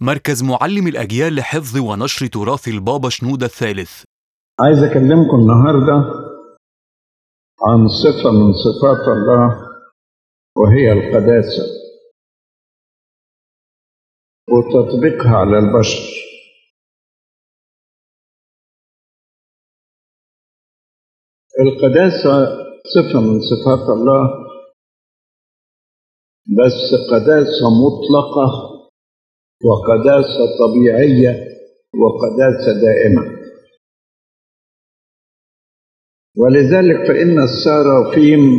مركز معلم الأجيال لحفظ ونشر تراث البابا شنودة الثالث عايز أكلمكم النهاردة عن صفة من صفات الله وهي القداسة وتطبيقها على البشر القداسة صفة من صفات الله بس قداسة مطلقة وقداسة طبيعية وقداسة دائمة ولذلك فإن السارافيم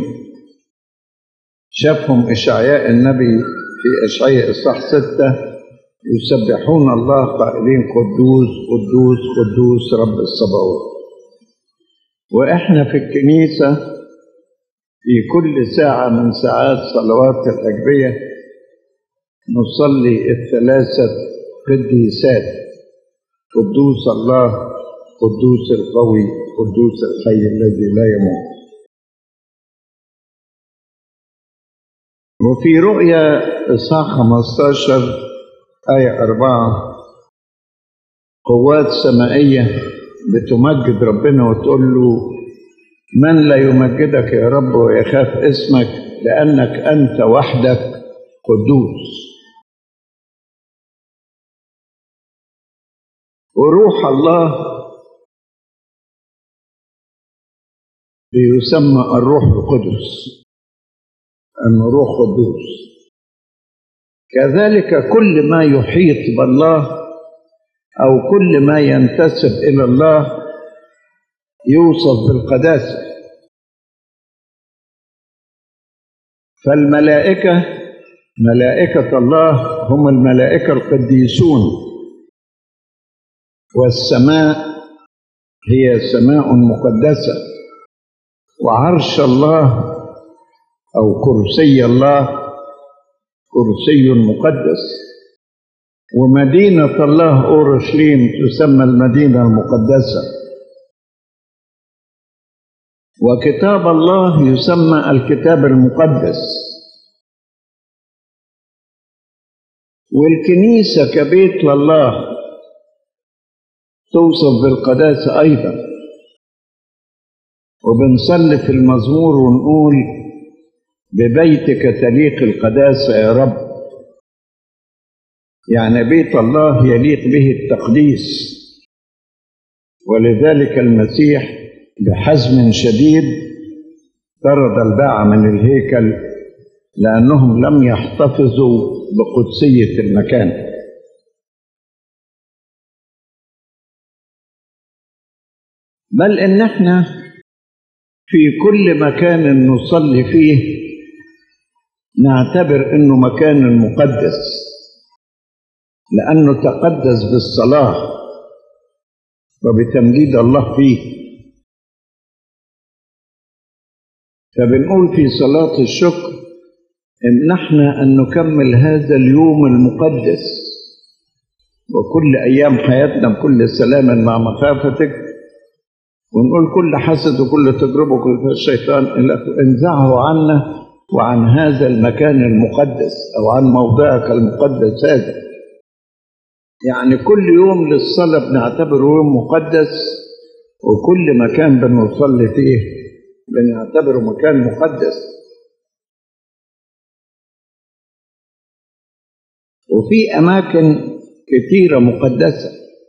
شافهم إشعياء النبي في إشعياء إصحاح ستة يسبحون الله قائلين قدوس قدوس قدوس رب الصباوت وإحنا في الكنيسة في كل ساعة من ساعات صلوات الأجبية نصلي الثلاثة قديسات قدوس الله قدوس القوي قدوس الحي الذي لا يموت وفي رؤيا إصحاح 15 آية أربعة قوات سمائية بتمجد ربنا وتقول له من لا يمجدك يا رب ويخاف اسمك لأنك أنت وحدك قدوس وروح الله بيسمى الروح القدس أنه روح قدوس كذلك كل ما يحيط بالله أو كل ما ينتسب إلى الله يوصف بالقداسة فالملائكة ملائكة الله هم الملائكة القديسون والسماء هي سماء مقدسة وعرش الله أو كرسي الله كرسي مقدس ومدينة الله أورشليم تسمى المدينة المقدسة وكتاب الله يسمى الكتاب المقدس والكنيسة كبيت لله توصف بالقداسة أيضا وبنصلي في المزمور ونقول ببيتك تليق القداسة يا رب يعني بيت الله يليق به التقديس ولذلك المسيح بحزم شديد طرد الباعة من الهيكل لأنهم لم يحتفظوا بقدسية المكان بل إن احنا في كل مكان نصلي فيه نعتبر انه مكان مقدس لانه تقدس بالصلاه وبتمجيد الله فيه فبنقول في صلاه الشكر امنحنا ان نكمل هذا اليوم المقدس وكل ايام حياتنا بكل سلام مع مخافتك ونقول كل حسد وكل تجربه وكل الشيطان انزعه عنا وعن هذا المكان المقدس او عن موضعك المقدس هذا يعني كل يوم للصلاه بنعتبره يوم مقدس وكل مكان بنصلي فيه بنعتبره مكان مقدس وفي اماكن كثيره مقدسه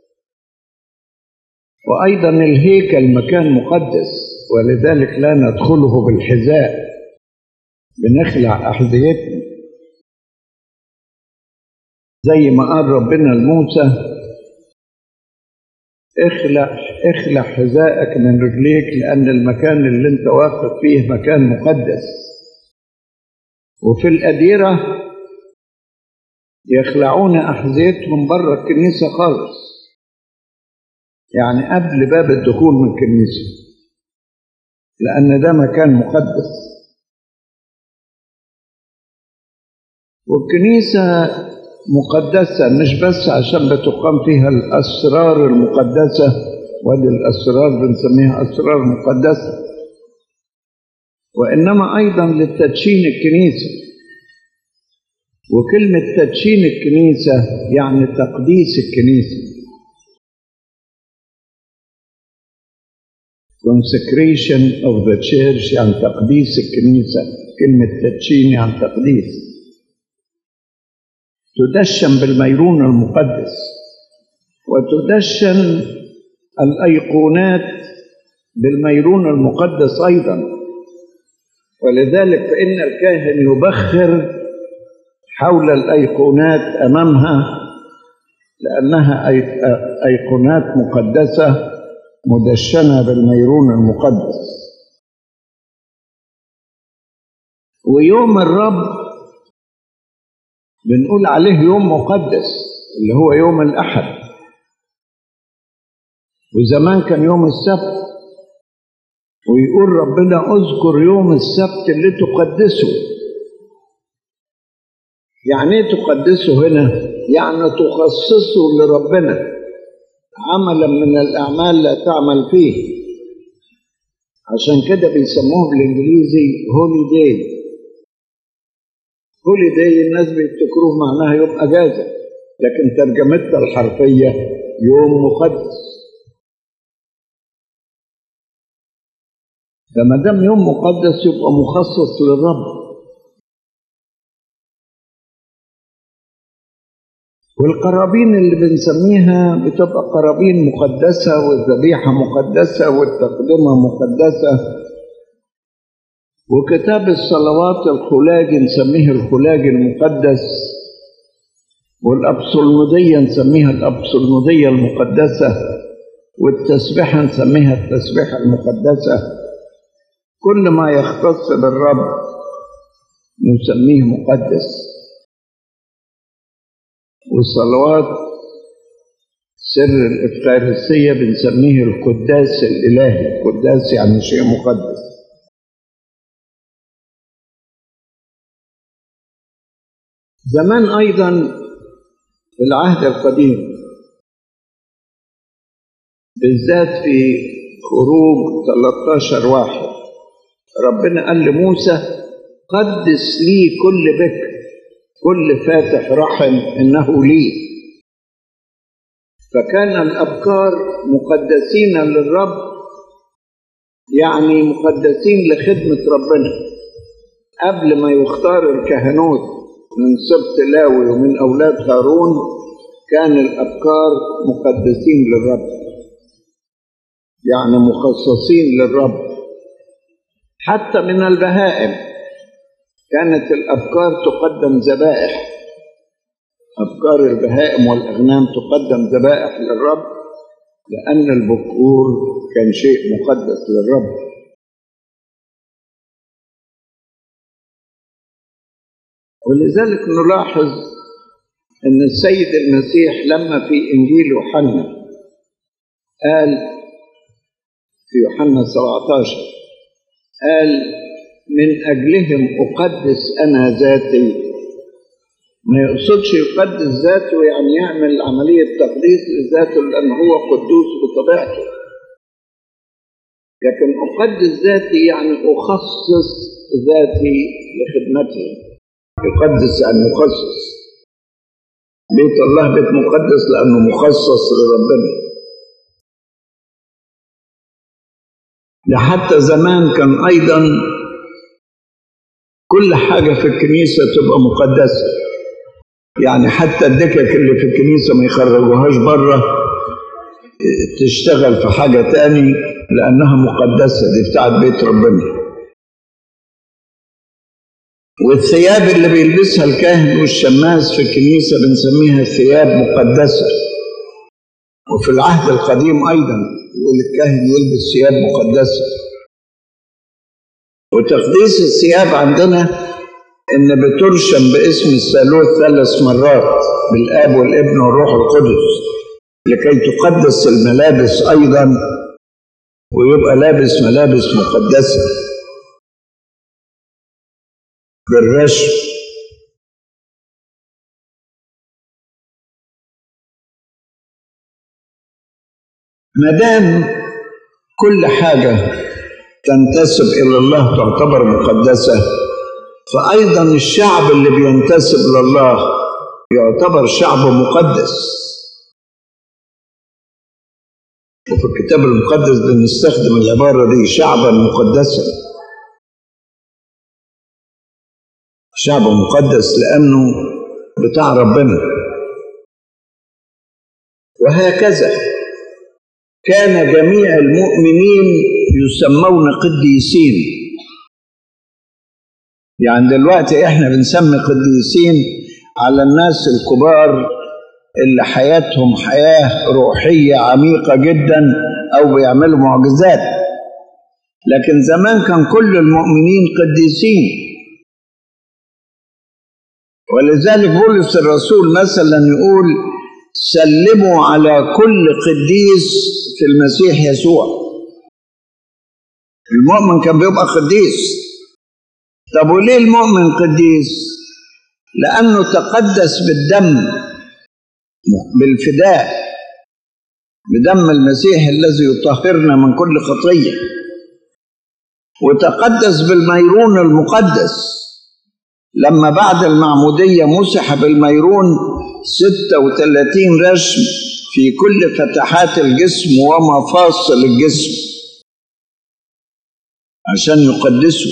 وايضا الهيكل مكان مقدس ولذلك لا ندخله بالحذاء بنخلع أحذيتنا زي ما قال ربنا لموسى اخلع اخلع حذائك من رجليك لأن المكان اللي انت واقف فيه مكان مقدس وفي الأديرة يخلعون أحذيتهم بره الكنيسة خالص يعني قبل باب الدخول من الكنيسة لأن ده مكان مقدس والكنيسة مقدسة مش بس عشان بتقام فيها الأسرار المقدسة ودي الأسرار بنسميها أسرار مقدسة وإنما أيضا للتدشين الكنيسة وكلمة تدشين الكنيسة يعني تقديس الكنيسة consecration of the church يعني تقديس الكنيسة كلمة تدشين يعني تقديس تدشن بالميرون المقدس وتدشن الأيقونات بالميرون المقدس أيضا ولذلك فإن الكاهن يبخر حول الأيقونات أمامها لأنها أيقونات مقدسة مدشنة بالميرون المقدس ويوم الرب بنقول عليه يوم مقدس اللي هو يوم الأحد وزمان كان يوم السبت ويقول ربنا اذكر يوم السبت اللي تقدسه يعني ايه تقدسه هنا يعني تخصصه لربنا عملا من الاعمال لا تعمل فيه عشان كده بيسموه بالانجليزي هولي داي هولي داي الناس بيفتكروه معناها يوم اجازه لكن ترجمتها الحرفيه يوم مقدس فما دام يوم مقدس يبقى مخصص للرب والقرابين اللي بنسميها بتبقى قرابين مقدسة والذبيحة مقدسة والتقدمة مقدسة وكتاب الصلوات الخلاجي نسميه الخلاج المقدس والأبصلمودية نسميها الأبصلمودية المقدسة والتسبيحة نسميها التسبيحة المقدسة كل ما يختص بالرب نسميه مقدس والصلوات سر الإفخارسية بنسميه القداس الإلهي القداس يعني شيء مقدس زمان أيضا في العهد القديم بالذات في خروج 13 واحد ربنا قال لموسى قدس لي كل بكر كل فاتح رحم انه لي فكان الابكار مقدسين للرب يعني مقدسين لخدمه ربنا قبل ما يختار الكهنوت من سبط لاوي ومن اولاد هارون كان الابكار مقدسين للرب يعني مخصصين للرب حتى من البهائم كانت الأبكار تقدم ذبائح أبكار البهائم والأغنام تقدم ذبائح للرب لأن البكور كان شيء مقدس للرب ولذلك نلاحظ أن السيد المسيح لما في إنجيل يوحنا قال في يوحنا 17 قال من أجلهم أقدس أنا ذاتي ما يقصدش يقدس ذاته يعني يعمل عملية تقديس لذاته لأن هو قدوس بطبيعته لكن أقدس ذاتي يعني أخصص ذاتي لخدمته يقدس يعني يخصص بيت الله بيت مقدس لأنه مخصص لربنا لحتى زمان كان أيضا كل حاجة في الكنيسة تبقى مقدسة يعني حتى الدكك اللي في الكنيسة ما يخرجوهاش بره تشتغل في حاجة تاني لأنها مقدسة دي بتاعت بيت ربنا والثياب اللي بيلبسها الكاهن والشماس في الكنيسة بنسميها ثياب مقدسة وفي العهد القديم أيضا يقول الكاهن يلبس ثياب مقدسة وتقديس الثياب عندنا ان بترشم باسم الثالوث ثلاث مرات بالاب والابن والروح القدس لكي تقدس الملابس ايضا ويبقى لابس ملابس مقدسه بالرشم ما دام كل حاجه تنتسب الى الله تعتبر مقدسه فأيضا الشعب اللي بينتسب لله يعتبر شعب مقدس وفي الكتاب المقدس بنستخدم العبارة دي شعبا مقدسا شعب مقدس لأنه بتاع ربنا وهكذا كان جميع المؤمنين يسمون قديسين يعني دلوقتي احنا بنسمي قديسين على الناس الكبار اللي حياتهم حياة روحية عميقة جدا أو بيعملوا معجزات لكن زمان كان كل المؤمنين قديسين ولذلك بولس الرسول مثلا يقول سلموا على كل قديس في المسيح يسوع المؤمن كان بيبقى قديس طب وليه المؤمن قديس لأنه تقدس بالدم بالفداء بدم المسيح الذي يطهرنا من كل خطية وتقدس بالميرون المقدس لما بعد المعمودية مسح بالميرون 36 رسم في كل فتحات الجسم ومفاصل الجسم عشان يقدسه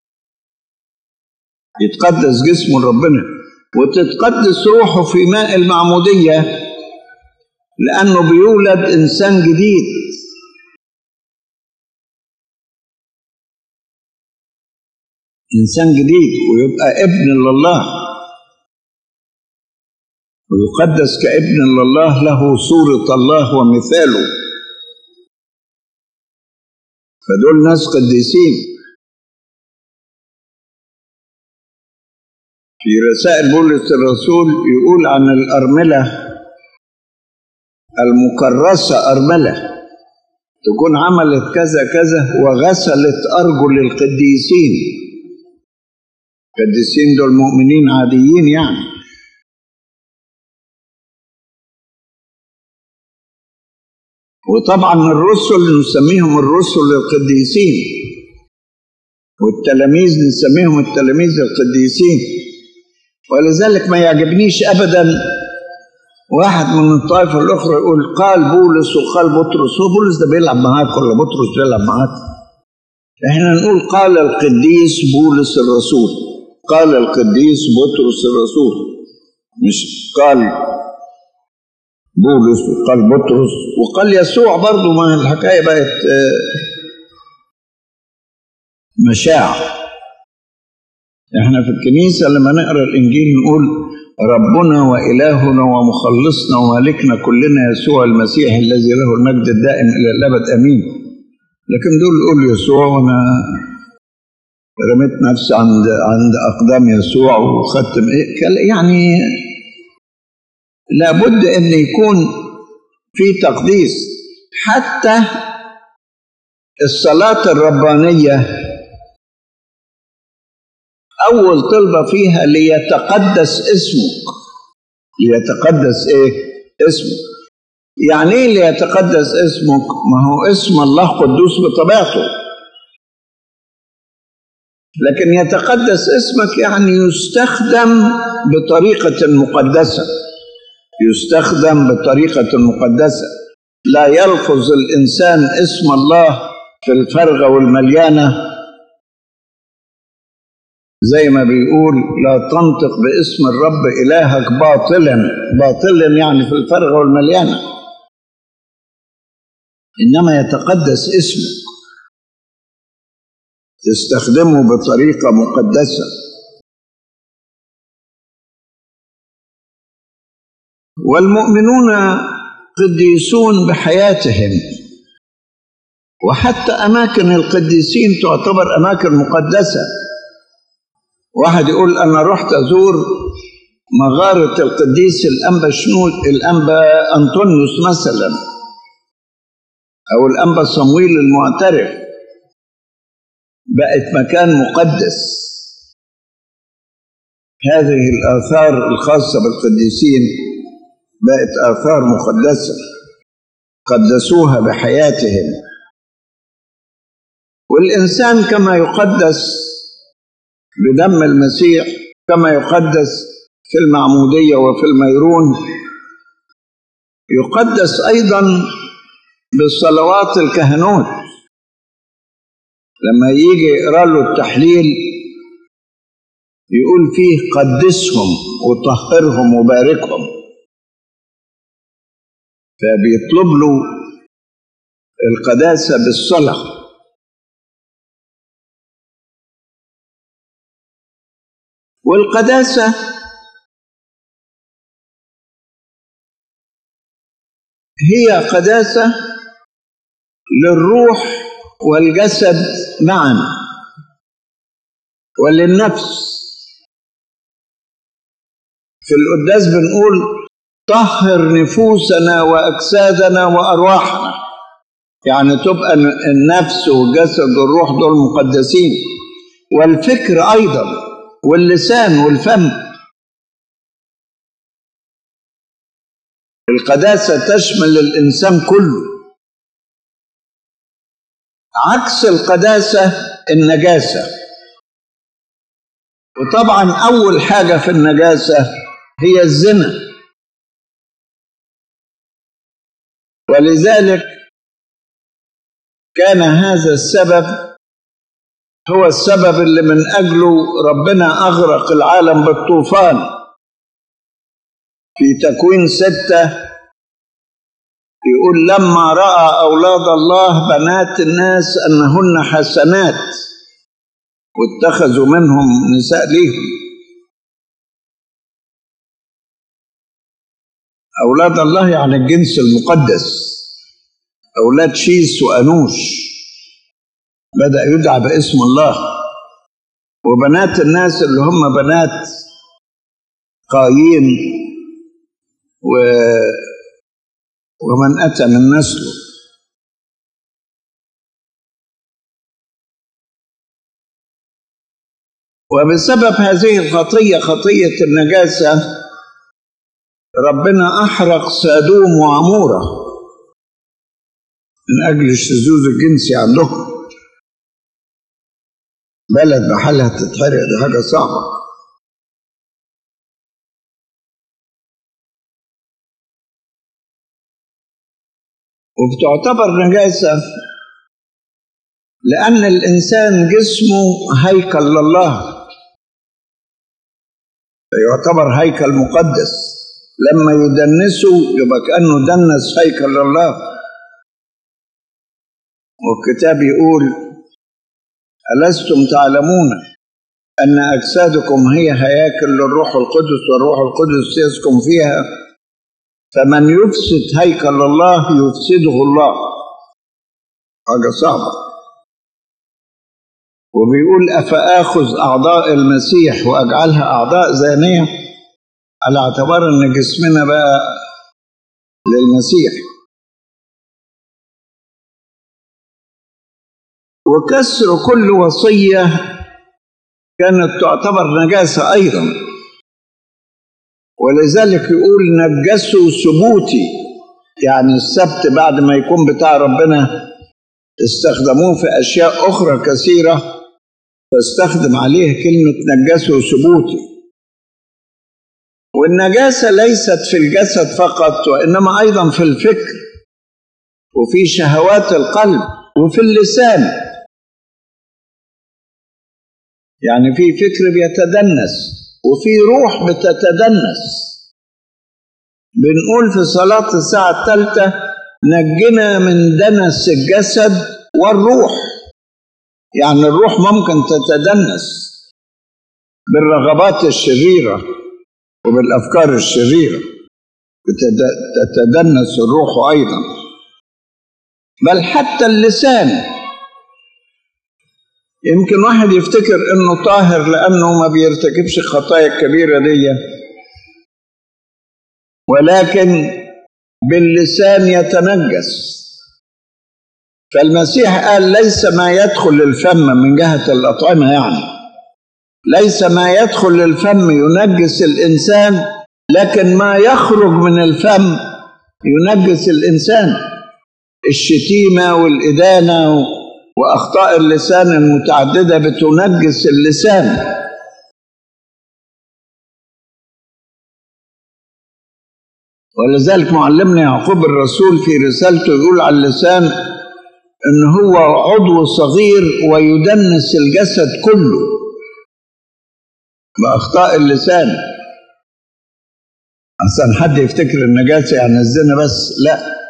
يتقدس جسمه لربنا وتتقدس روحه في ماء المعمودية لأنه بيولد إنسان جديد إنسان جديد ويبقى ابن لله ويقدس كابن لله له صورة الله ومثاله فدول ناس قديسين في رسائل بولس الرسول يقول عن الأرملة المكرسة أرملة تكون عملت كذا كذا وغسلت أرجل القديسين القديسين دول مؤمنين عاديين يعني وطبعا الرسل نسميهم الرسل القديسين والتلاميذ نسميهم التلاميذ القديسين ولذلك ما يعجبنيش ابدا واحد من الطائفه الاخرى يقول قال بولس وقال بطرس هو بولس ده بيلعب معاك ولا بطرس بيلعب معاك احنا نقول قال القديس بولس الرسول قال القديس بطرس الرسول مش قال بولس وقال بطرس وقال يسوع برضه ما الحكايه بقت مشاع احنا في الكنيسه لما نقرا الانجيل نقول ربنا والهنا ومخلصنا ومالكنا كلنا يسوع المسيح الذي له المجد الدائم الى الابد امين لكن دول يقول يسوع وانا رميت نفسي عند عند اقدام يسوع وخدت ايه يعني لابد ان يكون في تقديس حتى الصلاه الربانيه أول طلبة فيها ليتقدس اسمك ليتقدس إيه؟ اسمك يعني إيه ليتقدس اسمك؟ ما هو اسم الله قدوس بطبيعته لكن يتقدس اسمك يعني يستخدم بطريقة مقدسة يستخدم بطريقة مقدسة لا يلفظ الإنسان اسم الله في الفرغة والمليانة زي ما بيقول لا تنطق باسم الرب إلهك باطلا باطلا يعني في الفرغة والمليانة إنما يتقدس اسمك تستخدمه بطريقة مقدسة والمؤمنون قديسون بحياتهم وحتى أماكن القديسين تعتبر أماكن مقدسة واحد يقول أنا رحت أزور مغارة القديس الأنبا شنود الأنبا أنطونيوس مثلا أو الأنبا صمويل المعترف بقت مكان مقدس هذه الآثار الخاصة بالقديسين بقت آثار مقدسة قدسوها بحياتهم والإنسان كما يقدس بدم المسيح كما يقدس في المعمودية وفي الميرون يقدس أيضا بالصلوات الكهنوت لما يجي يقرا له التحليل يقول فيه قدسهم وطهرهم وباركهم فبيطلب له القداسة بالصلاة والقداسة هي قداسة للروح والجسد معا وللنفس في القداس بنقول طهر نفوسنا واجسادنا وارواحنا يعني تبقى النفس والجسد والروح دول مقدسين والفكر ايضا واللسان والفم القداسه تشمل الانسان كله عكس القداسه النجاسه وطبعا اول حاجه في النجاسه هي الزنا ولذلك كان هذا السبب هو السبب اللي من اجله ربنا اغرق العالم بالطوفان في تكوين سته يقول لما راى اولاد الله بنات الناس انهن حسنات واتخذوا منهم نساء ليهم أولاد الله يعني الجنس المقدس أولاد شيس وأنوش بدأ يدعى باسم الله وبنات الناس اللي هم بنات قايين و... ومن أتى من نسله وبسبب هذه الخطية خطية النجاسة ربنا أحرق سادوم وعمورة من أجل الشذوذ الجنسي عندهم بلد بحالها تتحرق دي حاجة صعبة وبتعتبر نجاسة لأن الإنسان جسمه هيكل لله يعتبر هيكل مقدس لما يدنسه يبقى كأنه دنس هيكل الله والكتاب يقول ألستم تعلمون أن أجسادكم هي هياكل للروح القدس والروح القدس يسكن فيها فمن يفسد هيكل الله يفسده الله حاجة صعبة وبيقول أفآخذ أعضاء المسيح وأجعلها أعضاء زانية على اعتبار ان جسمنا بقى للمسيح وكسر كل وصيه كانت تعتبر نجاسه ايضا ولذلك يقول نجسوا ثبوتي يعني السبت بعد ما يكون بتاع ربنا استخدموه في اشياء اخرى كثيره فاستخدم عليه كلمه نجسوا ثبوتي والنجاسة ليست في الجسد فقط وإنما أيضا في الفكر وفي شهوات القلب وفي اللسان يعني في فكر بيتدنس وفي روح بتتدنس بنقول في صلاة الساعة الثالثة نجنا من دنس الجسد والروح يعني الروح ممكن تتدنس بالرغبات الشريره وبالافكار الشريره تتدنس الروح ايضا بل حتى اللسان يمكن واحد يفتكر انه طاهر لانه ما بيرتكبش الخطايا الكبيره دي ولكن باللسان يتنجس فالمسيح قال ليس ما يدخل الفم من جهه الاطعمه يعني ليس ما يدخل للفم ينجس الانسان لكن ما يخرج من الفم ينجس الانسان الشتيمه والادانه واخطاء اللسان المتعدده بتنجس اللسان ولذلك معلمنا يعقوب الرسول في رسالته يقول على اللسان ان هو عضو صغير ويدنس الجسد كله باخطاء اللسان احسن حد يفتكر النجاسه يعني الزنا بس لا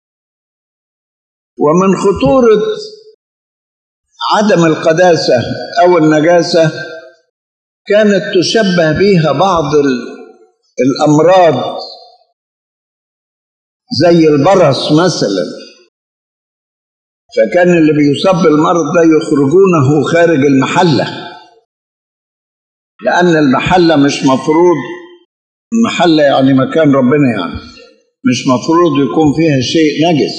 ومن خطوره عدم القداسه او النجاسه كانت تشبه بها بعض الامراض زي البرص مثلا فكان اللي بيصاب بالمرض ده يخرجونه خارج المحلة لأن المحلة مش مفروض المحلة يعني مكان ربنا يعني مش مفروض يكون فيها شيء نجس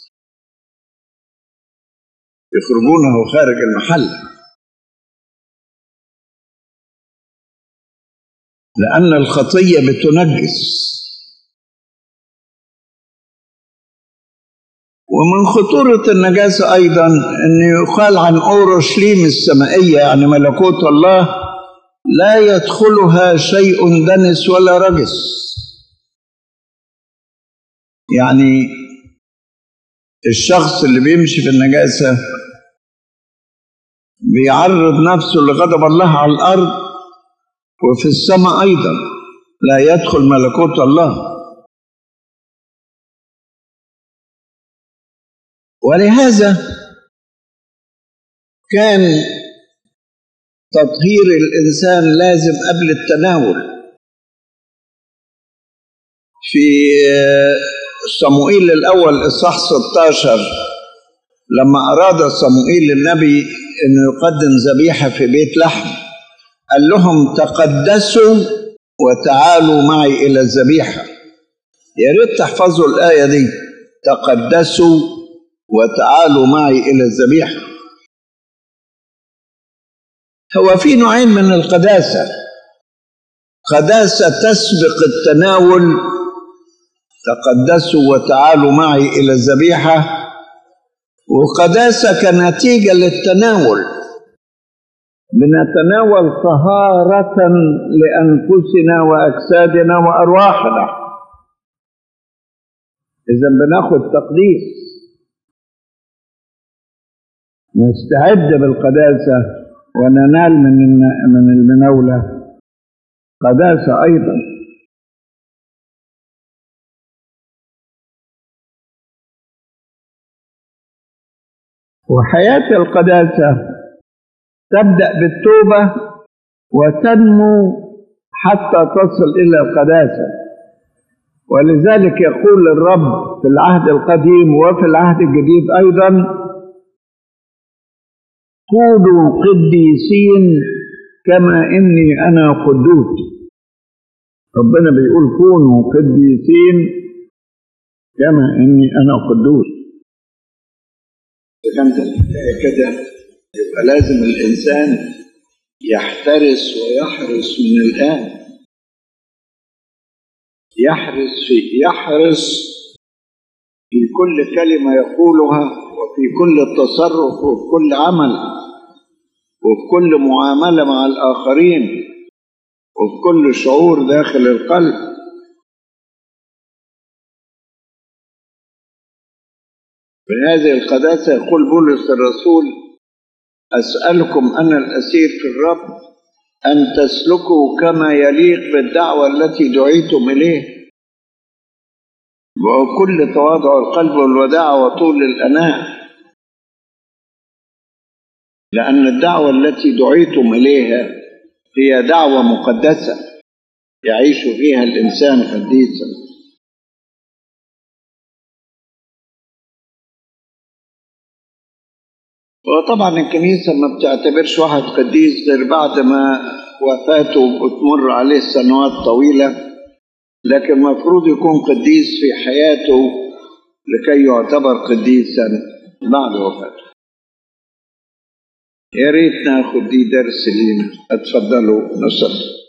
يخرجونه خارج المحلة لأن الخطية بتنجس ومن خطورة النجاسة أيضا أن يقال عن أورشليم السمائية يعني ملكوت الله لا يدخلها شيء دنس ولا رجس يعني الشخص اللي بيمشي في النجاسة بيعرض نفسه لغضب الله على الأرض وفي السماء أيضا لا يدخل ملكوت الله ولهذا كان تطهير الإنسان لازم قبل التناول في صموئيل الأول إصحاح 16 لما أراد صموئيل النبي أنه يقدم ذبيحة في بيت لحم قال لهم تقدسوا وتعالوا معي إلى الذبيحة يا ريت تحفظوا الآية دي تقدسوا وتعالوا معي إلى الذبيحة هو في نوعين من القداسة قداسة تسبق التناول تقدسوا وتعالوا معي إلى الذبيحة وقداسة كنتيجة للتناول بنتناول طهارة لأنفسنا وأجسادنا وأرواحنا إذا بناخد تقديس نستعد بالقداسة وننال من من المناولة قداسة أيضا وحياة القداسة تبدأ بالتوبة وتنمو حتى تصل إلى القداسة ولذلك يقول الرب في العهد القديم وفي العهد الجديد أيضا كونوا قديسين كما إني أنا قدوس ربنا بيقول كونوا قديسين كما إني أنا قدوس كانت كده يبقى لازم الإنسان يحترس ويحرص من الآن يحرص في يحرص في كل كلمة يقولها وفي كل تصرف وفي كل عمل وفي كل معاملة مع الآخرين وفي كل شعور داخل القلب بهذه القداسة يقول بولس الرسول أسألكم أنا الأسير في الرب أن تسلكوا كما يليق بالدعوة التي دعيتم إليه وكل تواضع القلب والوداعة وطول الأناة لأن الدعوة التي دعيتم إليها هي دعوة مقدسة يعيش فيها الإنسان قديسا وطبعا الكنيسة ما بتعتبرش واحد قديس غير بعد ما وفاته بتمر عليه سنوات طويلة لكن المفروض يكون قديس في حياته لكي يعتبر قديسا بعد وفاته يا ريت ناخد دي درس لينا اتفضلوا نصلي